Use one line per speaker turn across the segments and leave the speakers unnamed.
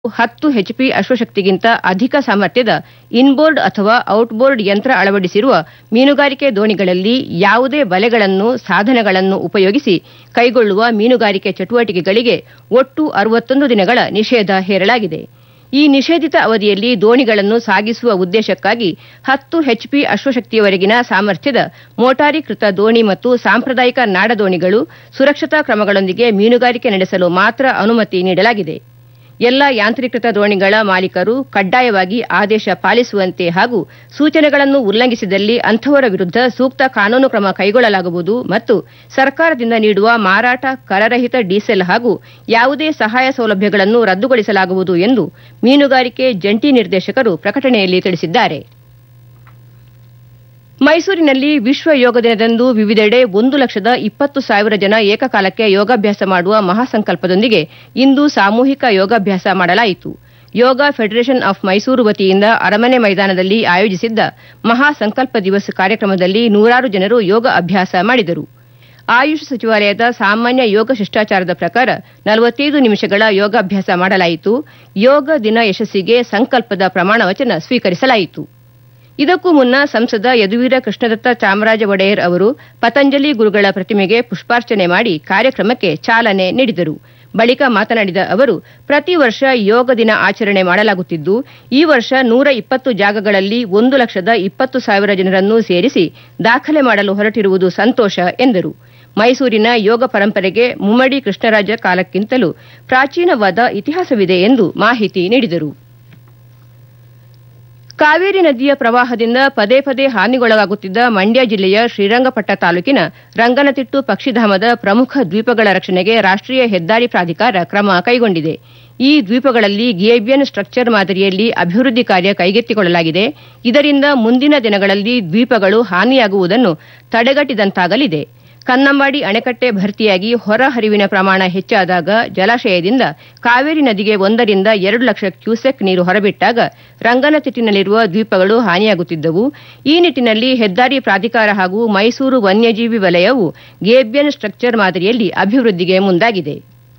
ಹತ್ತು ಹೆಚ್ಪಿ ಅಶ್ವಶಕ್ತಿಗಿಂತ ಅಧಿಕ ಸಾಮರ್ಥ್ಯದ ಇನ್ಬೋರ್ಡ್ ಅಥವಾ ಔಟ್ಬೋರ್ಡ್ ಯಂತ್ರ ಅಳವಡಿಸಿರುವ ಮೀನುಗಾರಿಕೆ ದೋಣಿಗಳಲ್ಲಿ ಯಾವುದೇ ಬಲೆಗಳನ್ನು ಸಾಧನಗಳನ್ನು ಉಪಯೋಗಿಸಿ ಕೈಗೊಳ್ಳುವ ಮೀನುಗಾರಿಕೆ ಚಟುವಟಿಕೆಗಳಿಗೆ ಒಟ್ಟು ಅರವತ್ತೊಂದು ದಿನಗಳ ನಿಷೇಧ ಹೇರಲಾಗಿದೆ ಈ ನಿಷೇಧಿತ ಅವಧಿಯಲ್ಲಿ ದೋಣಿಗಳನ್ನು ಸಾಗಿಸುವ ಉದ್ದೇಶಕ್ಕಾಗಿ ಹತ್ತು ಹೆಚ್ಪಿ ಅಶ್ವಶಕ್ತಿಯವರೆಗಿನ ಸಾಮರ್ಥ್ಯದ ಮೋಟಾರೀಕೃತ ದೋಣಿ ಮತ್ತು ಸಾಂಪ್ರದಾಯಿಕ ನಾಡದೋಣಿಗಳು ಸುರಕ್ಷತಾ ಕ್ರಮಗಳೊಂದಿಗೆ ಮೀನುಗಾರಿಕೆ ನಡೆಸಲು ಮಾತ್ರ ಅನುಮತಿ ನೀಡಲಾಗಿದೆ ಎಲ್ಲ ಯಾಂತ್ರೀಕೃತ ದೋಣಿಗಳ ಮಾಲೀಕರು ಕಡ್ಡಾಯವಾಗಿ ಆದೇಶ ಪಾಲಿಸುವಂತೆ ಹಾಗೂ ಸೂಚನೆಗಳನ್ನು ಉಲ್ಲಂಘಿಸಿದಲ್ಲಿ ಅಂಥವರ ವಿರುದ್ಧ ಸೂಕ್ತ ಕಾನೂನು ಕ್ರಮ ಕೈಗೊಳ್ಳಲಾಗುವುದು ಮತ್ತು ಸರ್ಕಾರದಿಂದ ನೀಡುವ ಮಾರಾಟ ಕರರಹಿತ ಡೀಸೆಲ್ ಹಾಗೂ ಯಾವುದೇ ಸಹಾಯ ಸೌಲಭ್ಯಗಳನ್ನು ರದ್ದುಗೊಳಿಸಲಾಗುವುದು ಎಂದು ಮೀನುಗಾರಿಕೆ ಜಂಟಿ ನಿರ್ದೇಶಕರು ಪ್ರಕಟಣೆಯಲ್ಲಿ ತಿಳಿಸಿದ್ದಾರೆ ಮೈಸೂರಿನಲ್ಲಿ ವಿಶ್ವ ಯೋಗ ದಿನದಂದು ವಿವಿಧೆಡೆ ಒಂದು ಲಕ್ಷದ ಇಪ್ಪತ್ತು ಸಾವಿರ ಜನ ಏಕಕಾಲಕ್ಕೆ ಯೋಗಾಭ್ಯಾಸ ಮಾಡುವ ಮಹಾಸಂಕಲ್ಪದೊಂದಿಗೆ ಇಂದು ಸಾಮೂಹಿಕ ಯೋಗಾಭ್ಯಾಸ ಮಾಡಲಾಯಿತು ಯೋಗ ಫೆಡರೇಷನ್ ಆಫ್ ಮೈಸೂರು ವತಿಯಿಂದ ಅರಮನೆ ಮೈದಾನದಲ್ಲಿ ಆಯೋಜಿಸಿದ್ದ ಮಹಾಸಂಕಲ್ಪ ದಿವಸ್ ಕಾರ್ಯಕ್ರಮದಲ್ಲಿ ನೂರಾರು ಜನರು ಯೋಗ ಅಭ್ಯಾಸ ಮಾಡಿದರು ಆಯುಷ್ ಸಚಿವಾಲಯದ ಸಾಮಾನ್ಯ ಯೋಗ ಶಿಷ್ಟಾಚಾರದ ಪ್ರಕಾರ ನಲವತ್ತೈದು ನಿಮಿಷಗಳ ಯೋಗಾಭ್ಯಾಸ ಮಾಡಲಾಯಿತು ಯೋಗ ದಿನ ಯಶಸ್ಸಿಗೆ ಸಂಕಲ್ಪದ ಪ್ರಮಾಣವಚನ ಸ್ವೀಕರಿಸಲಾಯಿತು ಇದಕ್ಕೂ ಮುನ್ನ ಸಂಸದ ಯದುವೀರ ಕೃಷ್ಣದತ್ತ ಚಾಮರಾಜ ಒಡೆಯರ್ ಅವರು ಪತಂಜಲಿ ಗುರುಗಳ ಪ್ರತಿಮೆಗೆ ಪುಷ್ಪಾರ್ಚನೆ ಮಾಡಿ ಕಾರ್ಯಕ್ರಮಕ್ಕೆ ಚಾಲನೆ ನೀಡಿದರು ಬಳಿಕ ಮಾತನಾಡಿದ ಅವರು ಪ್ರತಿ ವರ್ಷ ಯೋಗ ದಿನ ಆಚರಣೆ ಮಾಡಲಾಗುತ್ತಿದ್ದು ಈ ವರ್ಷ ನೂರ ಇಪ್ಪತ್ತು ಜಾಗಗಳಲ್ಲಿ ಒಂದು ಲಕ್ಷದ ಇಪ್ಪತ್ತು ಸಾವಿರ ಜನರನ್ನು ಸೇರಿಸಿ ದಾಖಲೆ ಮಾಡಲು ಹೊರಟಿರುವುದು ಸಂತೋಷ ಎಂದರು ಮೈಸೂರಿನ ಯೋಗ ಪರಂಪರೆಗೆ ಮುಮ್ಮಡಿ ಕೃಷ್ಣರಾಜ ಕಾಲಕ್ಕಿಂತಲೂ ಪ್ರಾಚೀನವಾದ ಇತಿಹಾಸವಿದೆ ಎಂದು ಮಾಹಿತಿ ನೀಡಿದರು ಕಾವೇರಿ ನದಿಯ ಪ್ರವಾಹದಿಂದ ಪದೇ ಪದೇ ಹಾನಿಗೊಳಗಾಗುತ್ತಿದ್ದ ಮಂಡ್ಯ ಜಿಲ್ಲೆಯ ಶ್ರೀರಂಗಪಟ್ಟ ತಾಲೂಕಿನ ರಂಗನತಿಟ್ಟು ಪಕ್ಷಿಧಾಮದ ಪ್ರಮುಖ ದ್ವೀಪಗಳ ರಕ್ಷಣೆಗೆ ರಾಷ್ಟೀಯ ಹೆದ್ದಾರಿ ಪ್ರಾಧಿಕಾರ ಕ್ರಮ ಕೈಗೊಂಡಿದೆ ಈ ದ್ವೀಪಗಳಲ್ಲಿ ಗೇಬಿಯನ್ ಸ್ಟ್ರಕ್ಚರ್ ಮಾದರಿಯಲ್ಲಿ ಅಭಿವೃದ್ಧಿ ಕಾರ್ಯ ಕೈಗೆತ್ತಿಕೊಳ್ಳಲಾಗಿದೆ ಇದರಿಂದ ಮುಂದಿನ ದಿನಗಳಲ್ಲಿ ದ್ವೀಪಗಳು ಹಾನಿಯಾಗುವುದನ್ನು ತಡೆಗಟ್ಟಿದಂತಾಗಲಿದೆ ಕನ್ನಂಬಾಡಿ ಅಣೆಕಟ್ಟೆ ಭರ್ತಿಯಾಗಿ ಹೊರ ಹರಿವಿನ ಪ್ರಮಾಣ ಹೆಚ್ಚಾದಾಗ ಜಲಾಶಯದಿಂದ ಕಾವೇರಿ ನದಿಗೆ ಒಂದರಿಂದ ಎರಡು ಲಕ್ಷ ಕ್ಯೂಸೆಕ್ ನೀರು ಹೊರಬಿಟ್ಟಾಗ ರಂಗನತಿಟ್ಟಿನಲ್ಲಿರುವ ದ್ವೀಪಗಳು ಹಾನಿಯಾಗುತ್ತಿದ್ದವು ಈ ನಿಟ್ಟಿನಲ್ಲಿ ಹೆದ್ದಾರಿ ಪ್ರಾಧಿಕಾರ ಹಾಗೂ ಮೈಸೂರು ವನ್ಯಜೀವಿ ವಲಯವು ಗೇಬಿಯನ್ ಸ್ಟ್ರಕ್ಚರ್ ಮಾದರಿಯಲ್ಲಿ ಅಭಿವೃದ್ಧಿಗೆ ಮುಂದಾಗಿದೆ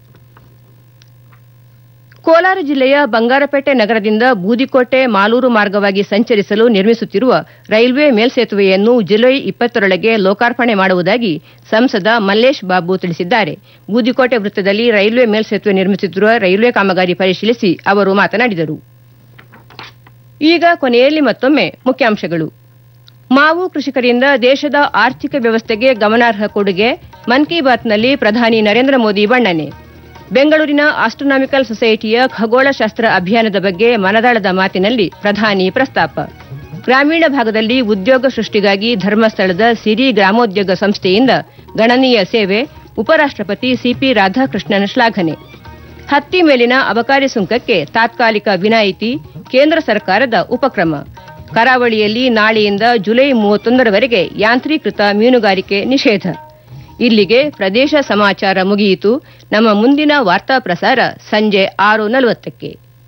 ಕೋಲಾರ ಜಿಲ್ಲೆಯ ಬಂಗಾರಪೇಟೆ ನಗರದಿಂದ ಬೂದಿಕೋಟೆ ಮಾಲೂರು ಮಾರ್ಗವಾಗಿ ಸಂಚರಿಸಲು ನಿರ್ಮಿಸುತ್ತಿರುವ ರೈಲ್ವೆ ಮೇಲ್ಸೇತುವೆಯನ್ನು ಜುಲೈ ಇಪ್ಪತ್ತರೊಳಗೆ ಲೋಕಾರ್ಪಣೆ ಮಾಡುವುದಾಗಿ ಸಂಸದ ಮಲ್ಲೇಶ್ ಬಾಬು ತಿಳಿಸಿದ್ದಾರೆ ಬೂದಿಕೋಟೆ ವೃತ್ತದಲ್ಲಿ ರೈಲ್ವೆ ಮೇಲ್ಸೇತುವೆ ನಿರ್ಮಿಸುತ್ತಿರುವ ರೈಲ್ವೆ ಕಾಮಗಾರಿ ಪರಿಶೀಲಿಸಿ ಅವರು ಮಾತನಾಡಿದರು ಈಗ ಕೊನೆಯಲ್ಲಿ ಮತ್ತೊಮ್ಮೆ ಮುಖ್ಯಾಂಶಗಳು ಮಾವು ಕೃಷಿಕರಿಂದ ದೇಶದ ಆರ್ಥಿಕ ವ್ಯವಸ್ಥೆಗೆ ಗಮನಾರ್ಹ ಕೊಡುಗೆ ಮನ್ ಕಿ ಬಾತ್ನಲ್ಲಿ ಪ್ರಧಾನಿ ನರೇಂದ್ರ ಮೋದಿ ಬಣ್ಣನೆ ಬೆಂಗಳೂರಿನ ಆಸ್ಟ್ರೋನಾಮಿಕಲ್ ಸೊಸೈಟಿಯ ಖಗೋಳಶಾಸ್ತ್ರ ಅಭಿಯಾನದ ಬಗ್ಗೆ ಮನದಾಳದ ಮಾತಿನಲ್ಲಿ ಪ್ರಧಾನಿ ಪ್ರಸ್ತಾಪ ಗ್ರಾಮೀಣ ಭಾಗದಲ್ಲಿ ಉದ್ಯೋಗ ಸೃಷ್ಟಿಗಾಗಿ ಧರ್ಮಸ್ಥಳದ ಸಿರಿ ಗ್ರಾಮೋದ್ಯೋಗ ಸಂಸ್ಥೆಯಿಂದ ಗಣನೀಯ ಸೇವೆ ಉಪರಾಷ್ಟಪತಿ ಸಿಪಿ ರಾಧಾಕೃಷ್ಣನ್ ಶ್ಲಾಘನೆ ಹತ್ತಿ ಮೇಲಿನ ಅಬಕಾರಿ ಸುಂಕಕ್ಕೆ ತಾತ್ಕಾಲಿಕ ವಿನಾಯಿತಿ ಕೇಂದ್ರ ಸರ್ಕಾರದ ಉಪಕ್ರಮ ಕರಾವಳಿಯಲ್ಲಿ ನಾಳೆಯಿಂದ ಜುಲೈ ಮೂವತ್ತೊಂದರವರೆಗೆ ಯಾಂತ್ರೀಕೃತ ಮೀನುಗಾರಿಕೆ ನಿಷೇಧ ಇಲ್ಲಿಗೆ ಪ್ರದೇಶ ಸಮಾಚಾರ ಮುಗಿಯಿತು ನಮ್ಮ ಮುಂದಿನ ವಾರ್ತಾ ಪ್ರಸಾರ ಸಂಜೆ ಆರು ನಲವತ್ತಕ್ಕೆ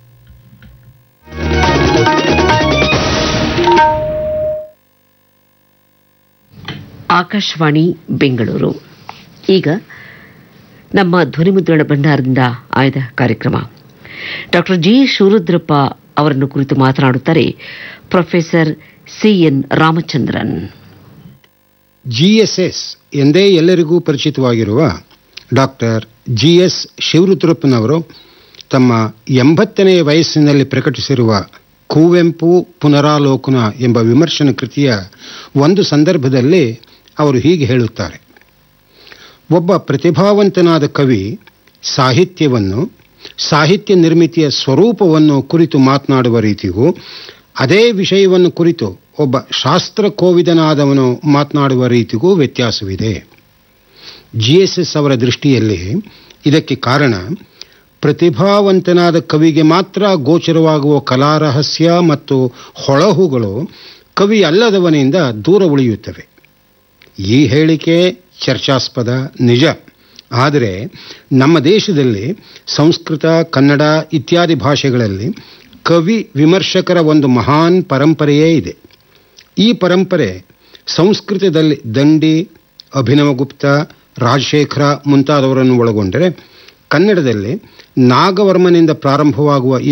ಆಕಾಶವಾಣಿ ಬೆಂಗಳೂರು ಈಗ ನಮ್ಮ ಧ್ವನಿಮುದ್ರಣ ಭಂಡಾರದಿಂದ ಆಯ್ದ ಕಾರ್ಯಕ್ರಮ ಡಾಕ್ಟರ್ ಜಿ ಶಿವರುದ್ರಪ್ಪ ಅವರನ್ನು ಕುರಿತು ಮಾತನಾಡುತ್ತಾರೆ ಪ್ರೊಫೆಸರ್ ಸಿಎನ್ ರಾಮಚಂದ್ರನ್
ಜಿಎಸ್ಎಸ್ ಎಂದೇ ಎಲ್ಲರಿಗೂ ಪರಿಚಿತವಾಗಿರುವ ಡಾಕ್ಟರ್ ಜಿಎಸ್ ಶಿವರುದ್ರಪ್ಪನವರು ತಮ್ಮ ಎಂಬತ್ತನೇ ವಯಸ್ಸಿನಲ್ಲಿ ಪ್ರಕಟಿಸಿರುವ ಕುವೆಂಪು ಪುನರಾಲೋಕನ ಎಂಬ ವಿಮರ್ಶನ ಕೃತಿಯ ಒಂದು ಸಂದರ್ಭದಲ್ಲಿ ಅವರು ಹೀಗೆ ಹೇಳುತ್ತಾರೆ ಒಬ್ಬ ಪ್ರತಿಭಾವಂತನಾದ ಕವಿ ಸಾಹಿತ್ಯವನ್ನು ಸಾಹಿತ್ಯ ನಿರ್ಮಿತಿಯ ಸ್ವರೂಪವನ್ನು ಕುರಿತು ಮಾತನಾಡುವ ರೀತಿಗೂ ಅದೇ ವಿಷಯವನ್ನು ಕುರಿತು ಒಬ್ಬ ಶಾಸ್ತ್ರ ಕೋವಿದನಾದವನು ಮಾತನಾಡುವ ರೀತಿಗೂ ವ್ಯತ್ಯಾಸವಿದೆ ಜಿ ಎಸ್ ಎಸ್ ಅವರ ದೃಷ್ಟಿಯಲ್ಲಿ ಇದಕ್ಕೆ ಕಾರಣ ಪ್ರತಿಭಾವಂತನಾದ ಕವಿಗೆ ಮಾತ್ರ ಗೋಚರವಾಗುವ ಕಲಾರಹಸ್ಯ ಮತ್ತು ಹೊಳಹುಗಳು ಕವಿ ಅಲ್ಲದವನಿಂದ ದೂರ ಉಳಿಯುತ್ತವೆ ಈ ಹೇಳಿಕೆ ಚರ್ಚಾಸ್ಪದ ನಿಜ ಆದರೆ ನಮ್ಮ ದೇಶದಲ್ಲಿ ಸಂಸ್ಕೃತ ಕನ್ನಡ ಇತ್ಯಾದಿ ಭಾಷೆಗಳಲ್ಲಿ ಕವಿ ವಿಮರ್ಶಕರ ಒಂದು ಮಹಾನ್ ಪರಂಪರೆಯೇ ಇದೆ ಈ ಪರಂಪರೆ ಸಂಸ್ಕೃತದಲ್ಲಿ ದಂಡಿ ಅಭಿನವಗುಪ್ತ ರಾಜಶೇಖರ ಮುಂತಾದವರನ್ನು ಒಳಗೊಂಡರೆ ಕನ್ನಡದಲ್ಲಿ ನಾಗವರ್ಮನಿಂದ ಪ್ರಾರಂಭವಾಗುವ ಈ